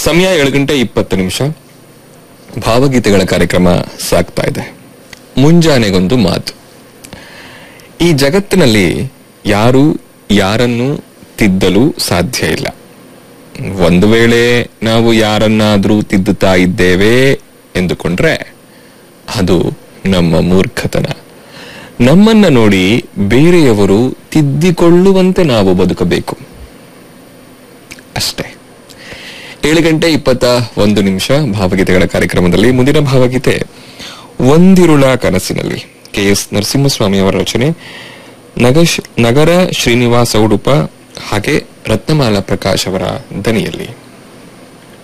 ಸಮಯ ಏಳು ಗಂಟೆ ಇಪ್ಪತ್ತು ನಿಮಿಷ ಭಾವಗೀತೆಗಳ ಕಾರ್ಯಕ್ರಮ ಸಾಗ್ತಾ ಇದೆ ಮುಂಜಾನೆಗೊಂದು ಮಾತು ಈ ಜಗತ್ತಿನಲ್ಲಿ ಯಾರು ಯಾರನ್ನು ತಿದ್ದಲು ಸಾಧ್ಯ ಇಲ್ಲ ಒಂದು ವೇಳೆ ನಾವು ಯಾರನ್ನಾದ್ರೂ ತಿದ್ದುತ್ತಾ ಇದ್ದೇವೆ ಎಂದುಕೊಂಡ್ರೆ ಅದು ನಮ್ಮ ಮೂರ್ಖತನ ನಮ್ಮನ್ನ ನೋಡಿ ಬೇರೆಯವರು ತಿದ್ದಿಕೊಳ್ಳುವಂತೆ ನಾವು ಬದುಕಬೇಕು ಅಷ್ಟೇ ಏಳು ಗಂಟೆ ಇಪ್ಪತ್ತ ಒಂದು ನಿಮಿಷ ಭಾವಗೀತೆಗಳ ಕಾರ್ಯಕ್ರಮದಲ್ಲಿ ಮುಂದಿನ ಭಾವಗೀತೆ ಒಂದಿರುಳ ಕನಸಿನಲ್ಲಿ ಕೆ ಎಸ್ ನರಸಿಂಹಸ್ವಾಮಿ ಅವರ ರಚನೆ ನಗಶ ನಗರ ಶ್ರೀನಿವಾಸ ಉಡುಪ ಹಾಗೆ ರತ್ನಮಾಲಾ ಪ್ರಕಾಶ್ ಅವರ ದನಿಯಲ್ಲಿ